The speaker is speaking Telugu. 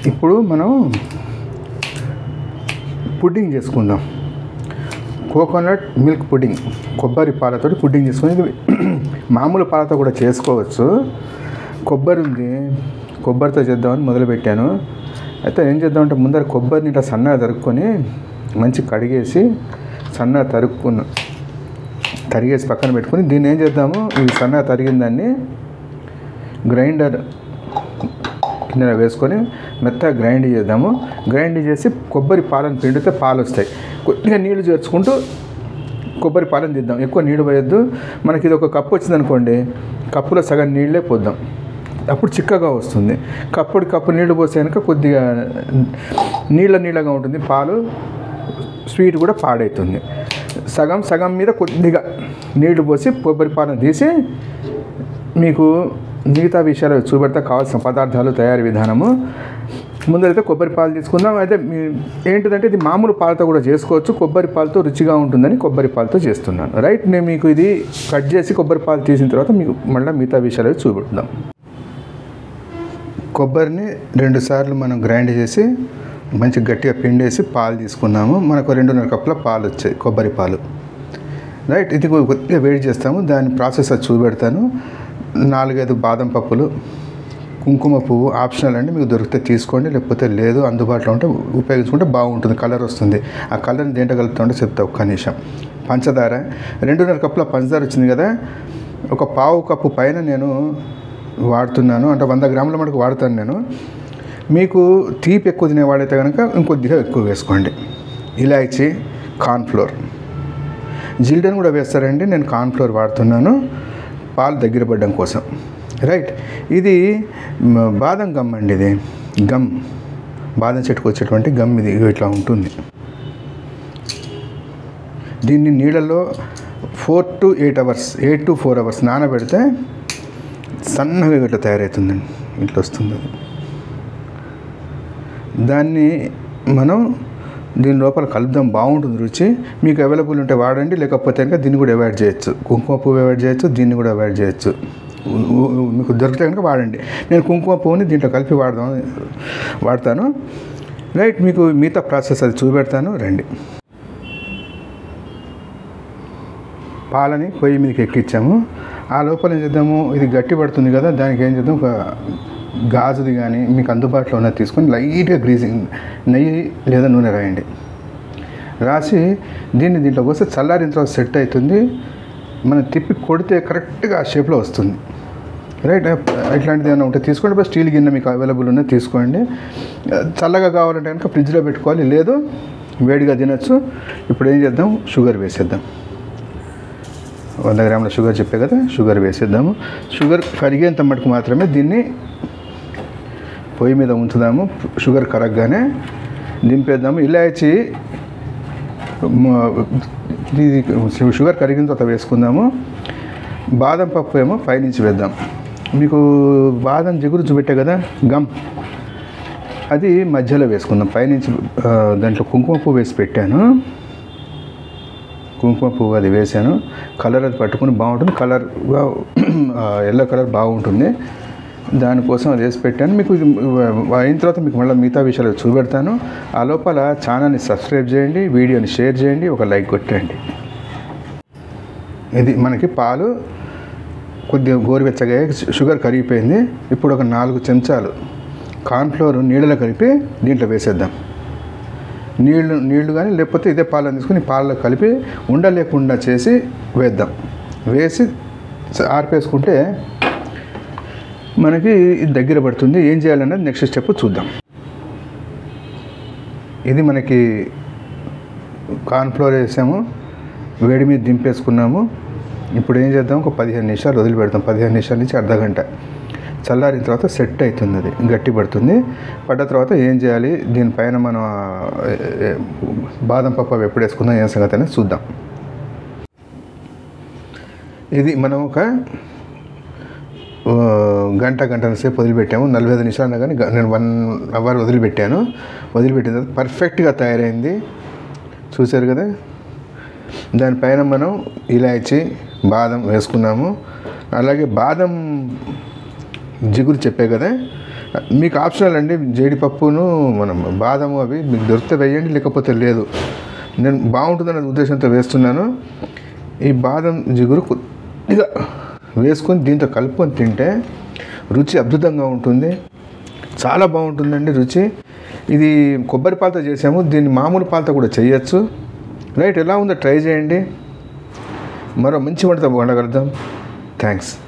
ఇప్పుడు మనం పుడ్డింగ్ చేసుకుందాం కోకోనట్ మిల్క్ పుడ్డింగ్ కొబ్బరి పాలతో పుడ్డింగ్ చేసుకొని ఇది మామూలు పాలతో కూడా చేసుకోవచ్చు కొబ్బరి ఉంది కొబ్బరితో చేద్దామని మొదలుపెట్టాను అయితే ఏం చేద్దామంటే ముందర కొబ్బరిని ఇట్లా సన్నగా తరుక్కొని మంచి కడిగేసి సన్నగా తరుక్కున్న తరిగేసి పక్కన పెట్టుకొని దీన్ని ఏం చేద్దాము ఇది సన్నగా తరిగిన దాన్ని గ్రైండర్ కింద వేసుకొని మెత్తగా గ్రైండ్ చేద్దాము గ్రైండ్ చేసి కొబ్బరి పాలను పిండితే పాలు వస్తాయి కొద్దిగా నీళ్లు చేర్చుకుంటూ కొబ్బరి పాలను తీద్దాం ఎక్కువ నీళ్ళు పోయొద్దు మనకి ఇది ఒక కప్పు వచ్చింది అనుకోండి కప్పులో సగం నీళ్ళే పోద్దాం అప్పుడు చిక్కగా వస్తుంది కప్పుడు కప్పు నీళ్లు పోసాక కొద్దిగా నీళ్ళ నీళ్ళగా ఉంటుంది పాలు స్వీట్ కూడా పాడవుతుంది సగం సగం మీద కొద్దిగా నీళ్లు పోసి కొబ్బరి పాలను తీసి మీకు మిగతా విషయాలు చూపెడతా కావాల్సిన పదార్థాలు తయారీ విధానము ముందరైతే కొబ్బరి పాలు తీసుకుందాం అయితే మీ ఏంటిదంటే ఇది మామూలు పాలతో కూడా చేసుకోవచ్చు కొబ్బరి పాలతో రుచిగా ఉంటుందని కొబ్బరి పాలతో చేస్తున్నాను రైట్ నేను మీకు ఇది కట్ చేసి కొబ్బరి పాలు తీసిన తర్వాత మీకు మళ్ళీ మిగతా విషయాలు చూపెడదాం కొబ్బరిని రెండు సార్లు మనం గ్రైండ్ చేసి మంచి గట్టిగా పిండేసి పాలు తీసుకున్నాము మనకు రెండున్నర కప్పుల పాలు వచ్చాయి కొబ్బరి పాలు రైట్ ఇది కొద్దిగా వేడి చేస్తాము దాని ప్రాసెస్ అది చూపెడతాను నాలుగైదు బాదం పప్పులు కుంకుమ పువ్వు ఆప్షనల్ అండి మీకు దొరికితే తీసుకోండి లేకపోతే లేదు అందుబాటులో ఉంటే ఉపయోగించుకుంటే బాగుంటుంది కలర్ వస్తుంది ఆ కలర్ని దేంట్లో కలుపుతుంటే చెప్తా ఒక్క నిమిషం పంచదార రెండున్నర కప్పుల పంచదార వచ్చింది కదా ఒక పావు కప్పు పైన నేను వాడుతున్నాను అంటే వంద గ్రాముల మటుకు వాడతాను నేను మీకు తీపి ఎక్కువ తినేవాడైతే కనుక ఇంకొద్దిగా ఎక్కువ వేసుకోండి ఇలాచి కార్న్ఫ్లోర్ జిల్డన్ కూడా వేస్తారండి నేను కార్న్ఫ్లోర్ వాడుతున్నాను పాలు దగ్గర పడడం కోసం రైట్ ఇది మ, బాదం గమ్ అండి ఇది గమ్ బాదం చెట్టుకు వచ్చేటువంటి గమ్ ఇది ఇగో ఇట్లా ఉంటుంది దీన్ని నీళ్ళలో four to eight hours eight to four hours నానబెడితే సన్నగా ఇట్లా తయారవుతుందండి ఇట్లా వస్తుంది అది దాన్ని మనం దీని లోపల కలుపుదాం బాగుంటుంది రుచి మీకు అవైలబుల్ ఉంటే వాడండి లేకపోతే కనుక దీన్ని కూడా అవాయిడ్ చేయొచ్చు కుంకుమ పువ్వు అవాయిడ్ చేయొచ్చు దీన్ని కూడా అవాయిడ్ చేయొచ్చు ఉ- ఉ- మీకు దొరికితే కనుక వాడండి నేను కుంకుమ పువ్వుని దీంట్లో కలిపి వాడదాం వాడతాను రైట్ మీకు మిగతా ప్రాసెస్ అది చూపెడతాను రండి పాలని పొయ్యి మీదకి ఎక్కించాము ఆ లోపల ఏం చేద్దాము ఇది గట్టి పడుతుంది కదా దానికి ఏం చేద్దాం ఒక గాజుది కానీ మీకు అందుబాటులో ఉన్నది తీసుకొని లైట్గా గ్రీజింగ్ నెయ్యి లేదా నూనె రాయండి రాసి దీన్ని దీంట్లో పోస్తే చల్లారిన తర్వాత సెట్ అవుతుంది మనం తిప్పి కొడితే కరెక్ట్గా ఆ షేప్లో వస్తుంది రైట్ ఇట్లాంటిది ఏమైనా ఉంటే తీసుకోండి బస్ స్టీల్ గిన్నె మీకు అవైలబుల్ ఉన్నది తీసుకోండి చల్లగా కావాలంటే కనుక ఫ్రిడ్జ్లో పెట్టుకోవాలి లేదు వేడిగా తినచ్చు ఇప్పుడు ఏం చేద్దాం షుగర్ వేసేద్దాం వంద గ్రాముల షుగర్ చెప్పే కదా షుగర్ వేసేద్దాము షుగర్ కరిగేంత మటుకు మాత్రమే దీన్ని పొయ్యి మీద ఉంచుదాము షుగర్ కరగగానే దింపేద్దాము ఇలాచి మ- ఇది షుగర్ కరిగిన తర్వాత వేసుకుందాము బాదం పప్పు ఏమో పైనుంచి వేద్దాం మీకు బాదం జిగురు చూపెట్టే కదా గమ్ అది మధ్యలో వేసుకుందాం పైనుంచి ఆ, దాంట్లో కుంకుమ పువ్వు వేసి పెట్టాను కుంకుమ పువ్వు అది వేసాను కలర్ అది పట్టుకుని బాగుంటుంది కలర్ ఎల్లో కలర్ బాగుంటుంది దానికోసం అది వేసి పెట్టాను మీకు ఇది అయిన తర్వాత మీకు మళ్ళీ మిగతా విషయాలు చూపెడతాను ఆ లోపల ఛానల్ని సబ్స్క్రైబ్ చేయండి వీడియోని షేర్ చేయండి ఒక లైక్ కొట్టండి ఇది మనకి పాలు కొద్దిగా గోరువెచ్చగా అయ్యాక షుగర్ కరిగిపోయింది ఇప్పుడు ఒక నాలుగు చెంచాలు కార్న్ఫ్లోర్ నీళ్ళలో కలిపి దీంట్లో వేసేద్దాం నీళ్లు నీళ్లు కానీ లేకపోతే ఇదే పాలను తీసుకుని పాలలో కలిపి ఉండలేకుండా చేసి వేద్దాం వేసి స- ఆర్పేసుకుంటే మనకి ఇది దగ్గర పడుతుంది ఏం చేయాలన్నది నెక్స్ట్ స్టెప్ చూద్దాం ఇది మనకి కార్న్ఫ్లోర్ వేసాము వేడి మీద దింపేసుకున్నాము ఇప్పుడు ఏం చేద్దాం ఒక పదిహేను నిమిషాలు వదిలిపెడతాం పదిహేను నిమిషాల నుంచి అర్ధ గంట చల్లారిన తర్వాత సెట్ అవుతుంది అది గట్టి పడుతుంది పడ్డ తర్వాత ఏం చేయాలి దీనిపైన మనం ఆ, ఏ, బాదం పప్పు అవి ఎప్పుడు వేసుకుందాం ఏం సంగతి అనేది చూద్దాం ఇది మనం ఒక ఆ, గంట గంటల సేపు వదిలిపెట్టాము నలభై ఐదు నిమిషాలు కానీ గ- నేను వన్ అవర్ వదిలిపెట్టాను వదిలిపెట్టిన తర్వాత పర్ఫెక్ట్గా తయారైంది చూశారు కదా దానిపైన మనం ఇలాచి బాదం వేసుకున్నాము అలాగే బాదం జిగురు చెప్పే కదా మీకు ఆప్షనల్ అండి జీడిపప్పును మనం బాదము అవి మీకు దొరికితే వేయండి లేకపోతే లేదు నేను బాగుంటుందనే ఉద్దేశంతో వేస్తున్నాను ఈ బాదం జిగురు కొద్దిగా వేసుకొని దీంతో కలుపుకొని తింటే రుచి అద్భుతంగా ఉంటుంది చాలా బాగుంటుందండి రుచి ఇది కొబ్బరి పాలతో చేసాము దీన్ని మామూలు పాలతో కూడా చేయొచ్చు రైట్ ఎలా ఉందో ట్రై చేయండి మరో మంచి వంటతో వండగలుగుతాం థ్యాంక్స్